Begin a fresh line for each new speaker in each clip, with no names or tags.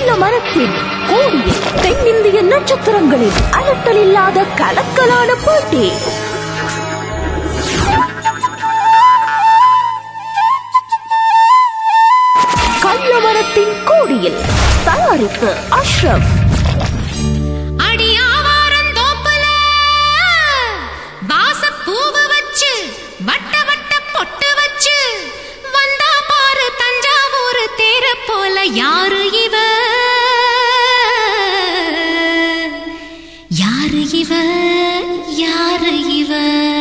மரத்தின் கோடியில் தென்னிந்திய நட்சத்திரங்களின் அலட்டல் இல்லாத கலக்கலான போட்டி கள்ளமரத்தின் கோடியில் தயாரிப்பு அஷ்ரப்
அடியாவாரம் தோப்புல வாசப்பூவ வச்சு வட்ட வட்ட பொட்டு வச்சு வந்தா பாரு தஞ்சாவூர் தேர போல யாரு இவ யாரு இவ யாரு இவ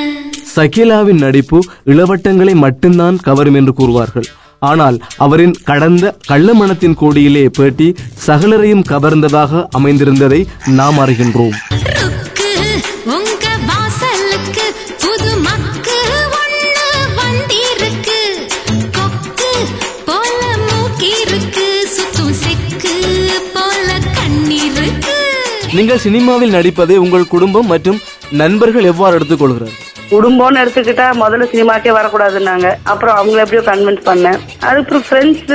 சகிலாவின் நடிப்பு இளவட்டங்களை மட்டும்தான் கவரும் என்று கூறுவார்கள் ஆனால் அவரின் கடந்த கள்ளமணத்தின் கோடியிலே பேட்டி சகலரையும் கவர்ந்ததாக அமைந்திருந்ததை நாம் அறிகின்றோம்
ருக்கு உங்க வாசலுக்கு புது மக்கு ஒண்ணு வந்திருக்கு கொக்கு போல மூக்கிருக்கு சுத்தும் செக்கு போல கண்ணிருக்கு
நீங்கள் சினிமாவில் நடிப்பதை உங்கள் குடும்பம் மற்றும் நண்பர்கள் எவ்வாறு எடுத்துக்கொள்கிறார்கள்
குடும்பம்னு எடுத்துக்கிட்டா முதல்ல சினிமாக்கே வரக்கூடாதுன்னாங்க அப்புறம் அவங்கள எப்படியோ கன்வின்ஸ் பண்ணேன் அதுக்கப்புறம் ஃப்ரெண்ட்ஸ்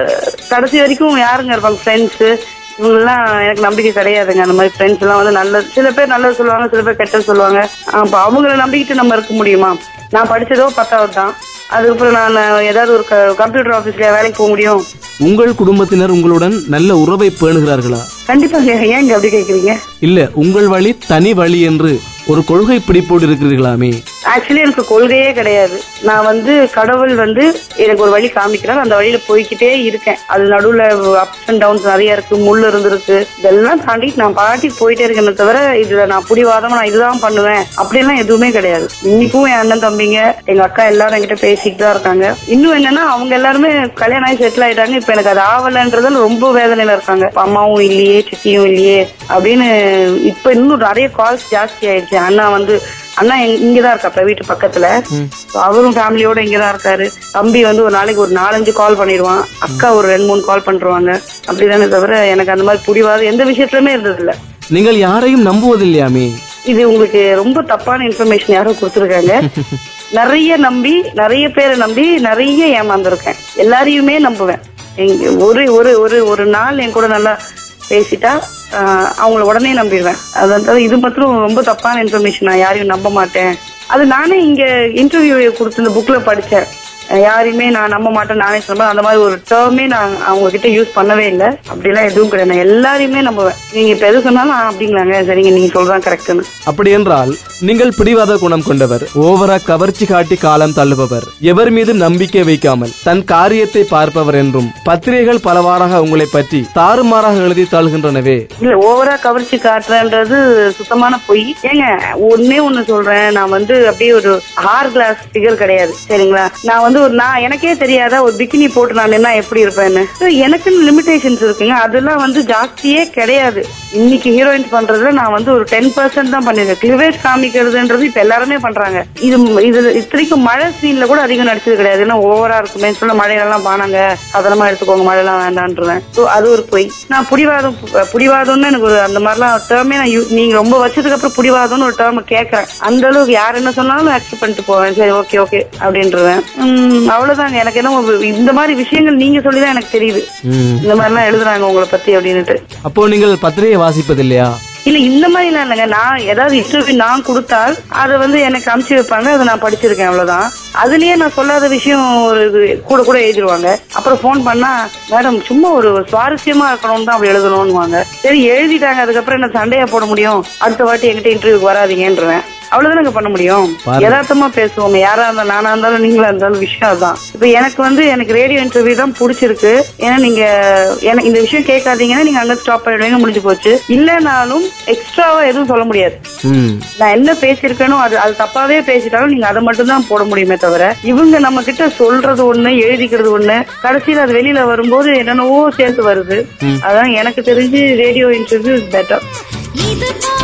கடைசி வரைக்கும் யாருங்க இருப்பாங்க ஃப்ரெண்ட்ஸ் இவங்கெல்லாம் எனக்கு நம்பிக்கை கிடையாதுங்க அந்த மாதிரி ஃப்ரெண்ட்ஸ் எல்லாம் வந்து நல்லது சில பேர் நல்லது சொல்லுவாங்க சில பேர் கெட்டது சொல்லுவாங்க அப்ப அவங்கள நம்பிக்கிட்டு நம்ம இருக்க முடியுமா நான் படிச்சதோ பத்தாவது தான் அதுக்கப்புறம் நான் ஏதாவது ஒரு கம்ப்யூட்டர் ஆபீஸ்ல வேலைக்கு போக முடியும்
உங்கள் குடும்பத்தினர் உங்களுடன் நல்ல உறவை பேணுகிறார்களா
கண்டிப்பாங்க ஏங்க அப்படி கேக்குறீங்க
இல்ல உங்கள் வழி தனி வழி என்று ஒரு கொள்கை பிடிப்போடு இருக்கிறீர்களாமே
ஆக்சுவலி எனக்கு கொள்கையே கிடையாது நான் வந்து கடவுள் வந்து எனக்கு ஒரு வழி காமிக்கிறார் அந்த வழியில போய்க்கிட்டே இருக்கேன் அது நடுவுல அப்ஸ் அண்ட் டவுன்ஸ் நிறைய இருக்கு முள் இருந்திருக்கு இதெல்லாம் தாண்டி நான் பாட்டி போயிட்டே இருக்கேனே தவிர இதுல நான் புடிவாதமா நான் இதுதான் பண்ணுவேன் அப்படிலாம் எதுவுமே கிடையாது இன்னைக்கும் என் அண்ணன் தம்பிங்க எங்க அக்கா எல்லாரும் என்கிட்ட பேசிக்கிட்டு தான் இருக்காங்க இன்னும் என்னன்னா அவங்க எல்லாருமே கல்யாணம் ஆகி செட்டில் ஆயிட்டாங்க இப்ப எனக்கு அது ஆவலன்றதுல ரொம்ப வேதனையில இருக்காங்க இப்ப அம்மாவும் இல்லையே சித்தியும் இல்லையே அப்படின்னு இப்ப இன்னும் நிறைய கால்ஸ் ஜாஸ்தி ஆயிடுச்சு அண்ணா வந்து அண்ணா இங்க- இங்கதான் இருக்காப்ல வீட்டு பக்கத்துல So அவரும் ஃபேமிலியோட இங்கதான் இருக்காரு தம்பி வந்து ஒரு நாளைக்கு ஒரு நாலஞ்சு கால் பண்ணிடுவான் அக்கா ஒரு ரெண்டு மூணு கால் பண்றாங்க அப்படிதானே தவிர எனக்கு அந்த மாதிரி புடிவாது எந்த விஷயத்துலயுமே இருந்தது இல்ல
நீங்கள் யாரையும் நம்புவதில்லையாமே
இது உங்களுக்கு ரொம்ப தப்பான இன்ஃபர்மேஷன் யாரோ கொடுத்துருக்காங்க நிறைய நம்பி நிறைய பேரை நம்பி நிறைய ஏமாந்துருக்கேன் எல்லாரையுமே நம்புவேன் எங்க ஒரு ஒரு ஒரு ஒரு நாள் என் கூட நல்லா பேசிட்டா ஆஹ், அவங்கள உடனே நம்பிடுவேன் அதாவது இது மாத்திரம் ரொம்ப தப்பான இன்ஃபர்மேஷன் நான் யாரையும் நம்ப மாட்டேன் அது நானே இங்க இன்டர்வியூ கொடுத்து இந்த புக்ல படிச்சேன் அஹ், யாரையுமே நான் நம்ப மாட்டேன் நானே சொன்னேன் அந்த மாதிரி ஒரு டேர்மே நான் அவங்க கிட்ட யூஸ் பண்ணவே இல்லை அப்படிலாம் எதுவும் கிடையாது நான் எல்லாரையுமே நம்புவேன் நீங்க இப்ப எது சொன்னாலும் ஆ, அப்படிங்களாங்க சரிங்க நீங்க சொல்றதான் கரெக்ட்னு
அப்படி என்றால் நீங்கள் பிடிவாத குணம் கொண்டவர் ஓவரா கவர்ச்சி காட்டி காலம் தள்ளுபவர் எவர் மீது நம்பிக்கை வைக்காமல் தன் காரியத்தை பார்ப்பவர் என்றும் பத்திரிகைகள் பலவாறாக உங்களை பற்றி தாறுமாறாக எழுதி தள்ளுகின்றனவே
இல்ல ஓவரா கவர்ச்சி காட்டுறன்றது சுத்தமான பொய் ஏங்க ஒன்னே ஒண்ணு சொல்றேன் நான் வந்து அப்படியே ஒரு ஹார் கிளாஸ் ஃபிகர் கிடையாது சரிங்களா நான் வந்து ஒரு நான் எனக்கே தெரியாத ஒரு பிகினி போட்டு நான் என்ன எப்படி இருப்பேன்னு So, எனக்குன்னு லிமிடேஷன்ஸ் இருக்குங்க அதெல்லாம் வந்து ஜாஸ்தியே கிடையாது இன்னைக்கு ஹீரோயின்ஸ் பண்றதுல நான் வந்து ஒரு டென் பர்சன்ட் தான் பண்ணிருக்கேன் கிளிவேஜ் காமிக்கிறதுன்றது இப்ப எல்லாருமே பண்றாங்க இது இது இத்தனைக்கும் மழை சீன்ல கூட அதிகம் நடிச்சது கிடையாது ஏன்னா ஓவரா இருக்குமே சொல்ல மழையெல்லாம் பானாங்க அதெல்லாம் எடுத்துக்கோங்க மழையெல்லாம் வேண்டான்றேன் So, அது ஒரு பொய் நான் புடிவாதம் புடிவாதம்னு எனக்கு ஒரு அந்த மாதிரிலாம் டேர்மே நான் யூ- நீங்க ரொம்ப வச்சதுக்கு அப்புறம் புடிவாதம்னு ஒரு டேர்ம் கேட்கறேன் அந்த அளவுக்கு யார் என்ன சொன்னாலும் அக்செப்ட் பண்ணிட்டு போவேன் சரி ஓகே ஓகே அப்படின்றவேன் உம், அவ்வளவுதாங்க எனக்கு என்ன ஒரு- இந்த மாதிரி விஷயங்கள் நீங்க சொல்லிதான் எனக்கு தெரியுது
ம்.
இந்த மாதிரிலாம் எழுதுறாங்க உங்களை பத்தி அப்படின்னுட்டு
அப்போ நீங்கள் பத்திரிகை வாசிப்பதில்லையா
இல்ல இந்த மாதிரி எல்லாம் இல்லைங்க நான் ஏதாவது இன்டர்வியூ நான் கொடுத்தால் அதை வந்து எனக்கு அனுப்பிச்சு வைப்பாங்க அதை நான் படிச்சிருக்கேன் அவ்வளவுதான் அதுலயே நான் சொல்லாத விஷயம் ஒரு இது கூட கூட எழுதிருவாங்க அப்புறம் ஃபோன் பண்ணா மேடம் சும்மா ஒரு சுவாரஸ்யமா இருக்கணும்னு தான் அப்படி எழுதணும்னுவாங்க சரி எழுதிட்டாங்க அதுக்கப்புறம் என்ன சண்டையா போட முடியும் அடுத்த வாட்டி என்கிட்ட இன்டர்வியூக்கு வராதீங்கன்றேன் அவ்வளவுதானங்க பண்ண முடியும்
பாருங்க.
யதார்த்தமா பேசுவோம் யாரா இருந்தாலும் நானா இருந்தாலும் நீங்களா இருந்தாலும் விஷயம் அதான் இப்ப எனக்கு வந்து எனக்கு ரேடியோ இன்டர்வியூ தான் பிடிச்சிருக்கு ஏன்னா நீங்க எனக்கு இந்த விஷயம் கேட்காதீங்கன்னா நீங்க அங்க ஸ்டாப் பண்ணிடுவீங்க முடிஞ்சு போச்சு இல்லனாலும் எக்ஸ்ட்ராவா எதுவும் சொல்ல முடியாது
ம்
நான் என்ன பேசியிருக்கேனோ அது அது தப்பாவே பேசிட்டாலும் நீங்க அதை மட்டும் தான் போட முடியுமே தவிர இவங்க நம்ம கிட்ட சொல்றது ஒண்ணு எழுதிக்கிறது ஒண்ணு கடைசியில அது வெளியில வரும்போது என்னென்னவோ சேர்த்து வருது அதான் எனக்கு தெரிஞ்சு ரேடியோ இன்டர்வியூ இஸ் பெட்டர்
இது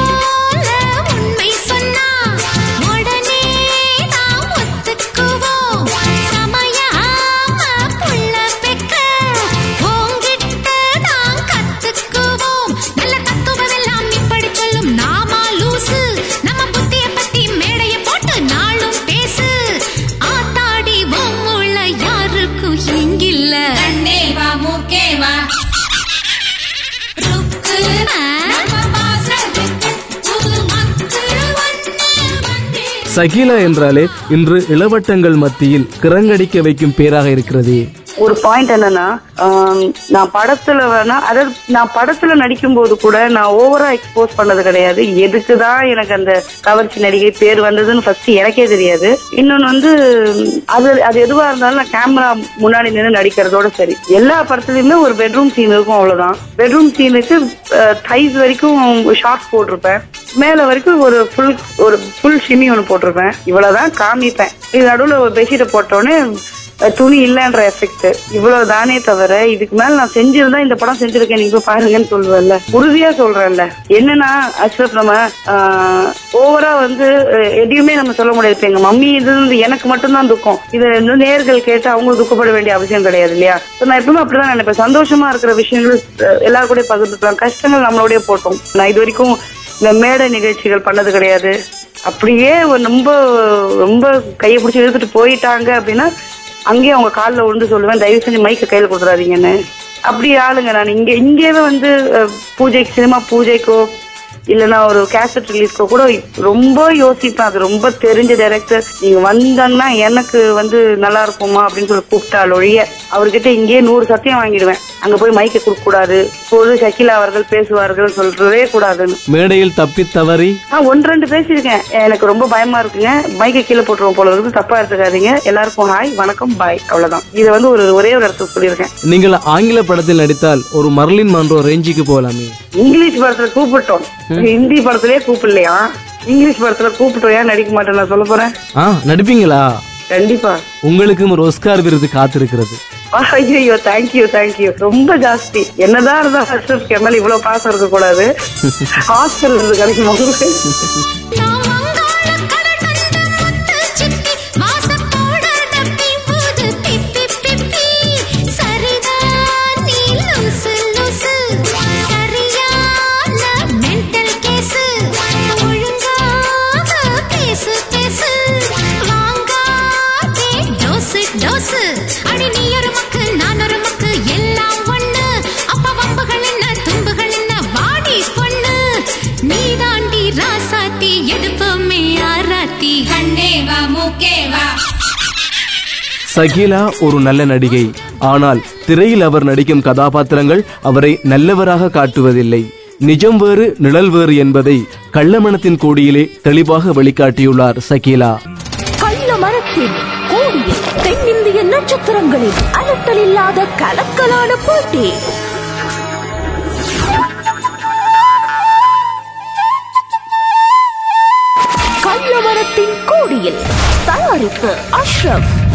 போல உண்மை சொன்னா உடனே நாம் ஒத்துக்குவோம் சமையாம புள்ள பெக்க உங்கிட்ட நாம் கத்துக்குவோம் நல்ல தத்துவமெல்லாம் இப்படி சொல்லும் நாமா லூசு நம்ம புத்திய பத்தி மேடைய போட்டு நாளும் பேசு ஆத்தாடி உள்ள யாருக்கும் இங்கில்ல கண்ணே வா மூக்கே வா
சகிலா என்றாலே இன்று இளவட்டங்கள் மத்தியில் கிறங்கடிக்க வைக்கும் பேராக இருக்கிறதே
ஒரு பாயிண்ட் என்னன்னா ஆம், நான் படத்துல வேணா அதாவது நான் படத்துல நடிக்கும் போது கூட நான் ஓவரா எக்ஸ்போஸ் பண்ணது கிடையாது எதுக்குதான் எனக்கு அந்த கவர்ச்சி நடிகை பேர் வந்ததுன்னு ஃபர்ஸ்ட் எனக்கே தெரியாது இன்னொன்னு வந்து அது அது எதுவா இருந்தாலும் நான் கேமரா முன்னாடி நின்று நடிக்கிறதோட சரி எல்லா படத்துலயுமே ஒரு பெட்ரூம் சீன் இருக்கும் அவ்வளவுதான் பெட்ரூம் சீனுக்கு தைஸ் வரைக்கும் ஷார்ட்ஸ் போட்டிருப்பேன் மேல வரைக்கும் ஒரு ஃபுல் ஒரு ஃபுல் ஷிமி ஒன்று போட்டிருப்பேன் இவ்வளவுதான் காமிப்பேன் இது நடுவில் ஒரு பெட்ஷீட்டை போட்டோடனே அஹ் துணி இல்லன்ற எஃபெக்ட் இவ்வளவு தானே தவிர இதுக்கு மேல நான் செஞ்சிருந்தா இந்த படம் செஞ்சிருக்கேன் நீங்க போய் பாருங்கன்னு சொல்லுவேன்ல உறுதியா சொல்றேன்ல என்னன்னா அஷ்ரப் நம்ம ஓவரா வந்து அஹ், எதையுமே நம்ம சொல்ல முடியாது இப்ப எங்க மம்மி இது வந்து எனக்கு மட்டும்தான் துக்கம் இது வந்து நேர்கள் கேட்டு அவங்களும் துக்கப்பட வேண்டிய அவசியம் கிடையாது இல்லையா So, நான் எப்பவுமே அப்படிதான் நினைப்பேன் சந்தோஷமா இருக்கிற விஷயங்கள் அஹ், எல்லாரும் கூட பகிர்ந்துக்கலாம் கஷ்டங்கள் நம்மளோடய போட்டோம் நான் இது வரைக்கும் இந்த மேடை நிகழ்ச்சிகள் பண்ணது கிடையாது அப்படியே ஒரு ரொம்ப ரொம்ப கையை பிடிச்சி இழுத்துட்டு போயிட்டாங்க அப்படின்னா அங்கேயே அவங்க காலில் விழுந்து சொல்லுவேன் தயவு செஞ்சு மைக்க கையில் கொடுத்துறாதீங்கன்னு அப்படி ஆளுங்க நான் இங்க இங்கே வந்து அஹ், பூஜைக்கு சினிமா பூஜைக்கோ இல்லைன்னா ஒரு கேசட் ரிலீஸ்க்கோ கூட ரொம்ப யோசிப்பேன் அது ரொம்ப தெரிஞ்ச டைரக்டர் நீங்க வந்தாங்கன்னா எனக்கு வந்து நல்லா இருக்குமா அப்படின்னு சொல்லி கூப்பிட்டால் ஒழிய அவர்கிட்ட இங்கேயே நூறு சத்தியம் வாங்கிடுவேன் அங்க போய் மைக்க கொடுக்க கூடாது இப்போது ஷக்கிலா அவர்கள் பேசுவார்கள் சொல்றதே கூடாதுன்னு
மேடையில் தப்பி தவறி
நான் ஒன்று ரெண்டு பேசியிருக்கேன் எனக்கு ரொம்ப பயமா இருக்குங்க மைக்கை கீழே போட்டுருவோம் போல இருக்கு தப்பா எடுத்துக்காதீங்க எல்லாருக்கும் ஹாய் வணக்கம் பாய் அவ்வளவுதான் இதை வந்து ஒரு ஒரே ஒரு இடத்துல சொல்லியிருக்கேன்
நீங்கள் ஆங்கில படத்தில் நடித்தால் ஒரு மர்லின் மன்றோ ரேஞ்சுக்கு போகலாமே
இங்கிலீஷ் படத்துல கூப்பிட்டோம் ஹிந்தி படத்திலே கூப்பிடலையா இங்கிலீஷ் படத்துல கூப்பிட்டோம் ஏன் நடிக்க மாட்டேன் நான் சொல்ல போறேன்
ஆ நடிப்பீங்களா
கண்டிப்பா
உங்களுக்கும் ஒரு ஒஸ்கார் விருது காத்திருக்கிறது
ஐயோ தேங்க்யூ தேங்க்யூ ரொம்ப ஜாஸ்தி என்னதான் இருந்தா ஃபர்ஸ்ட் மேல இவ்வளவு பாசம் இருக்க கூடாது ஹாஸ்டல் இருந்து கிடைக்கும் உங்களுக்கு
நான் வங்காள கடல் கண்ட முத்து சிப்பி வாசப்போட டப்பி போது பிப்பி பிப்பி சரிதான் நீ லூசு லூசு சரியான மென்டல் கேஸ் ஒழுங்காக பேசு பேசு வாங்காதே டோசு டோசு அடி நீ ஒரு மக்கு நான் ஒரு மக்கு எல்லாம் ஒண்ணு அப்ப வம்புகள் என்ன தும்புகள் என்ன வாடி பொண்ணு நீ தாண்டி ராசாத்தி எடுப்போமே ஆராத்தி கண்ணேவா மூக்கேவா
சகிலா ஒரு நல்ல நடிகை ஆனால் திரையில் அவர் நடிக்கும் கதாபாத்திரங்கள் அவரை நல்லவராக காட்டுவதில்லை நிஜம் வேறு நிழல் வேறு என்பதை கள்ளமணத்தின் கோடியிலே தெளிவாக வெளிக்காட்டியுள்ளார் சகிலா
கள்ள மரத்தின் கோடியில் தென்னிந்திய நட்சத்திரங்களின் அலட்டல் இல்லாத கலக்கலான போட்டி கள்ள மரத்தின் கோடியில் தயாரிப்பு அஷ்ரப்